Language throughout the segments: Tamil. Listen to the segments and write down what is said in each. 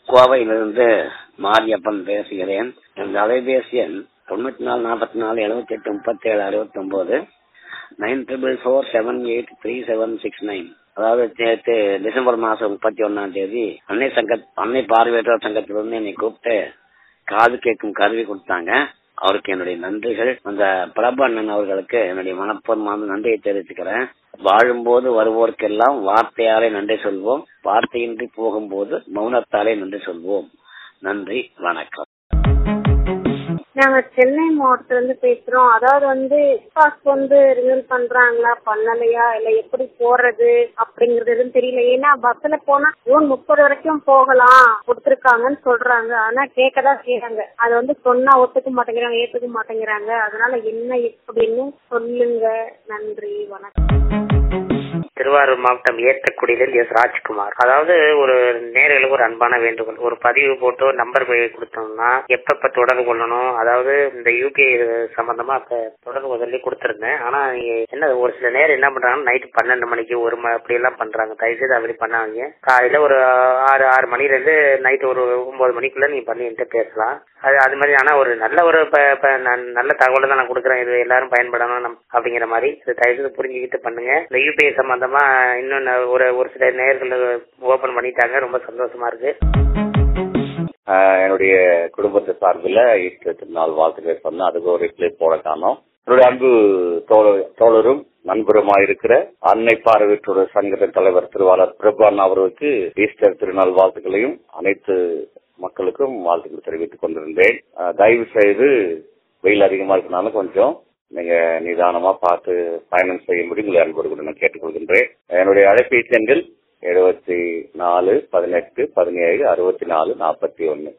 கோவையிலிருந்து மாரியப்பன் பேசுகிறேன் எனது அலைபேசி எண் தொண்ணூத்தி நாலு நாற்பத்தி நாலு எழுபத்தி எட்டு முப்பத்தி ஏழு அறுபத்தி ஒன்பது nine triple four seven eight three seven six nine அதாவது நேற்று டிசம்பர் மாசம் முப்பத்தி ஒன்னாம் தேதி அன்னை சங்க அன்னை பார்வையற்றோர் சங்கத்திலிருந்து என்னை கூப்பிட்டு காது கேட்கும் கருவி கொடுத்தாங்க அவருக்கு என்னுடைய நன்றிகள் அந்த பிரபு அண்ணன் அவர்களுக்கு என்னுடைய மனப்பூர்வமான நன்றியை தெரிவிச்சுக்கிறேன் வாழும்போது வருவோருக்கெல்லாம் வார்த்தையாலே நன்றி சொல்வோம் வார்த்தையின்றி போகும்போது மௌனத்தாலே நன்றி சொல்வோம் நன்றி வணக்கம் நாங்க சென்னை மாவட்டத்துல இருந்து பேசுறோம் அதாவது வந்து பாஸ் வந்து ரினியூல் பண்றாங்களா பண்ணலையா இல்ல எப்படி போறது அப்படிங்கறது எதுவும் தெரியல ஏன்னா பஸ்ல போனா ஜூன் முப்பது வரைக்கும் போகலாம் கொடுத்துருக்காங்கன்னு சொல்றாங்க ஆனா கேட்கதான் செய்யறாங்க அது வந்து சொன்னா ஒத்துக்க மாட்டேங்கிறாங்க ஏத்துக்க மாட்டேங்கிறாங்க அதனால என்ன எப்படின்னு சொல்லுங்க நன்றி வணக்கம் திருவாரூர் மாவட்டம் ஏற்றக்குடியிலிருந்து எஸ் ராஜ்குமார் அதாவது ஒரு நேர்களுக்கு ஒரு அன்பான வேண்டுகோள் ஒரு பதிவு போட்டு ஒரு நம்பர் கொடுத்தோம்னா எப்பப்ப தொடர்பு கொள்ளணும் அதாவது இந்த யூபிஐ சம்பந்தமா அப்ப தொடர்பு முதல்ல கொடுத்திருந்தேன் ஆனா என்ன ஒரு சில நேரம் என்ன பண்றாங்கன்னா நைட்டு பன்னெண்டு மணிக்கு ஒரு மணி அப்படி எல்லாம் பண்றாங்க தயவுசெய்து அப்படி பண்ணாதீங்க காலையில ஒரு ஆறு ஆறு மணில இருந்து நைட்டு ஒரு ஒன்பது மணிக்குள்ள நீங்க பண்ணி என்கிட்ட பேசலாம் அது அது மாதிரி ஆனா ஒரு நல்ல ஒரு நல்ல தகவலை தான் நான் கொடுக்குறேன் இது எல்லாரும் பயன்படணும் அப்படிங்கிற மாதிரி இது தயவுசெய்து புரிஞ்சுக்கிட்டு பண்ணுங்க இந்த யூபிஐ சம்பந்தமா இன்னும் ஒரு ஒரு சில நேர்கள் ஓபன் பண்ணிட்டாங்க ரொம்ப சந்தோஷமா இருக்கு என்னுடைய குடும்பத்தை சார்பில் ஈஸ்டர் திருநாள் வாழ்த்துக்கள் சொன்ன அதுக்கு ஒரு ரிப்ளை போட காணோம் என்னுடைய அன்பு தோழரும் நண்பருமாய் இருக்கிற அன்னை பார்வையற்றோர் சங்கத்தின் தலைவர் திருவாளர் பிரபு அண்ணா அவர்களுக்கு ஈஸ்டர் திருநாள் வாழ்த்துக்களையும் அனைத்து மக்களுக்கும் வாழ்த்துக்கள் தெரிவித்துக் கொண்டிருந்தேன் தயவு செய்து வெயில் அதிகமா இருக்கனால கொஞ்சம் நீங்க நிதானமா பார்த்து பயணம் செய்யும்படி உங்களை அன்போடு கூட நான் கேட்டுக்கொள்கின்றேன் என்னுடைய அழைப்பேசி எண்கள் எழுபத்தி நாலு பதினெட்டு பதினேழு அறுபத்தி நாலு நாற்பத்தி ஒன்னு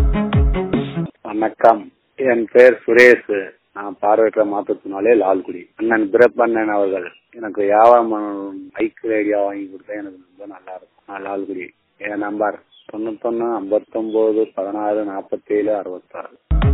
வணக்கம் என் பேர் சுரேஷ் நான் பார்வையற்ற மாற்றத்தினாலே லால்குடி அண்ணன் பிறப்பண்ணன் அவர்கள் எனக்கு வியாபாரம் பைக் ரேடியோ வாங்கி கொடுத்தா எனக்கு ரொம்ப நல்லா இருக்கும் நான் லால்குடி என் நம்பர் தொண்ணூத்தொன்னு ஐம்பத்தொன்பது பதினாறு நாற்பத்தி ஏழு அறுபத்தாறு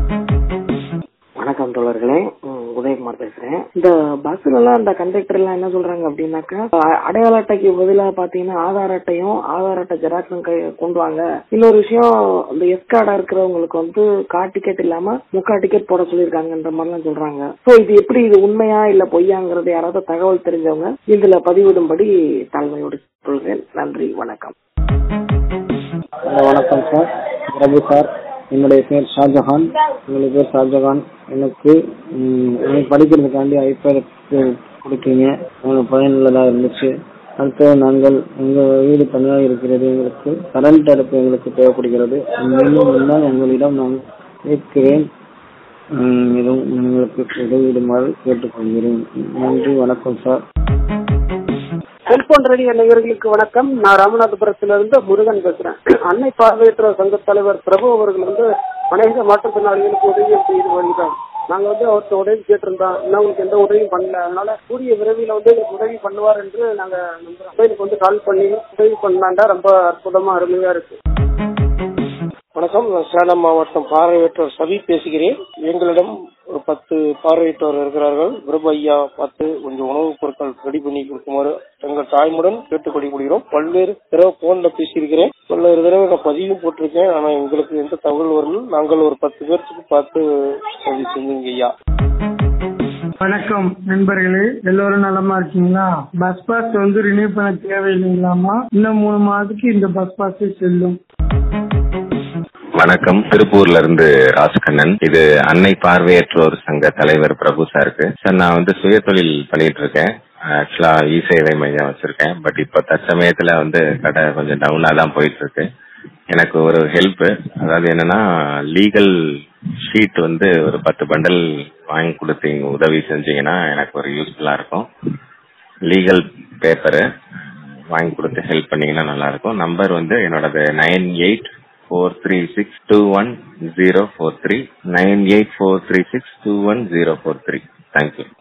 வணக்கம் தோழர்களே உதயகுமார் பேசுறேன் இந்த பஸ்ல எல்லாம் இந்த கண்டக்டர் எல்லாம் என்ன சொல்றாங்க அப்படின்னாக்கா அடையாள அட்டைக்கு பதிலா பாத்தீங்கன்னா ஆதார் அட்டையும் ஆதார் அட்டை ஜெராக்ஸும் கொண்டு வாங்க இன்னொரு விஷயம் இந்த எஸ் கார்டா இருக்கிறவங்களுக்கு வந்து கார் டிக்கெட் இல்லாம முக்கா டிக்கெட் போட சொல்லிருக்காங்கன்ற மாதிரி எல்லாம் சொல்றாங்க சோ இது எப்படி இது உண்மையா இல்ல பொய்யாங்கிறது யாராவது தகவல் தெரிஞ்சவங்க இதுல பதிவிடும்படி தாழ்மையோடு சொல்கிறேன் நன்றி வணக்கம் வணக்கம் சார் பிரபு சார் என்னுடைய பேர் ஷாஜஹான் என்னுடைய பேர் ஷாஜஹான் எனக்கு எனக்கு படிக்கிறதுக்காண்டி ஐபேட் கொடுத்தீங்க எனக்கு பயனுள்ளதாக இருந்துச்சு அடுத்தது நாங்கள் எங்கள் வீடு தனியாக இருக்கிறது எங்களுக்கு கரண்ட் அடுப்பு எங்களுக்கு தேவைப்படுகிறது இன்னும் முன்னால் எங்களிடம் நான் கேட்கிறேன் எதுவும் எங்களுக்கு உதவிடுமாறு கேட்டுக்கொள்கிறேன் நன்றி வணக்கம் சார் செல்போன் ரேடியோ நேயர்களுக்கு வணக்கம் நான் ராமநாதபுரத்திலிருந்து முருகன் பேசுறேன் அன்னை பார்வையற்ற சங்க தலைவர் பிரபு அவர்கள் வந்து அநேக மாற்றுத்திறனாளிகளுக்கு உதவி செய்து வருகிறார் நாங்க வந்து அவர்கிட்ட உதவி கேட்டிருந்தோம் இன்னும் உங்களுக்கு எந்த உதவியும் பண்ணல அதனால கூடிய விரைவில் வந்து எங்களுக்கு உதவி பண்ணுவார் என்று நாங்க நம்புறோம் எனக்கு வந்து கால் பண்ணி உதவி பண்ணாண்டா ரொம்ப அற்புதமா அருமையா இருக்கு வணக்கம் நான் சேலம் மாவட்டம் பார்வையற்றோர் சவி பேசுகிறேன் எங்களிடம் ஒரு பத்து பார்வையற்றோர் இருக்கிறார்கள் பிரபு ஐயா பார்த்து கொஞ்சம் உணவுப் பொருட்கள் ரெடி பண்ணி கொடுக்குமாறு எங்கள் தாய்முடன் கேட்டுக்கொள்கிறோம் பல்வேறு தடவை போன்ல பேசியிருக்கிறேன் பல்வேறு தடவை நான் பதிவும் போட்டிருக்கேன் ஆனா எங்களுக்கு எந்த தகவல் வரல நாங்கள் ஒரு பத்து பேர்த்துக்கு பார்த்து உதவி செஞ்சீங்க ஐயா வணக்கம் நண்பர்களே எல்லோரும் நலமா இருக்கீங்களா பஸ் பாஸ் வந்து ரினியூ பண்ண தேவையில்லைங்களாமா இன்னும் மூணு மாதத்துக்கு இந்த பஸ் பாஸ் செல்லும் வணக்கம் திருப்பூர்ல இருந்து ராஜ்கண்ணன் இது அன்னை பார்வையற்றோர் சங்க தலைவர் பிரபு சாருக்கு சார் நான் வந்து சுய தொழில் பண்ணிட்டு இருக்கேன் ஆக்சுவலா இ சேவை மையம் வச்சிருக்கேன் பட் இப்ப தற்சமயத்துல வந்து கடை கொஞ்சம் டவுனா தான் போயிட்டு இருக்கு எனக்கு ஒரு ஹெல்ப் அதாவது என்னன்னா லீகல் ஷீட் வந்து ஒரு பத்து பண்டல் வாங்கி கொடுத்தீங்க உதவி செஞ்சீங்கன்னா எனக்கு ஒரு யூஸ்ஃபுல்லா இருக்கும் லீகல் பேப்பரு வாங்கி கொடுத்து ஹெல்ப் பண்ணீங்கன்னா நல்லா இருக்கும் நம்பர் வந்து என்னோடது nine eight four three six two one zero four three nine eight four three six two one zero four three thank you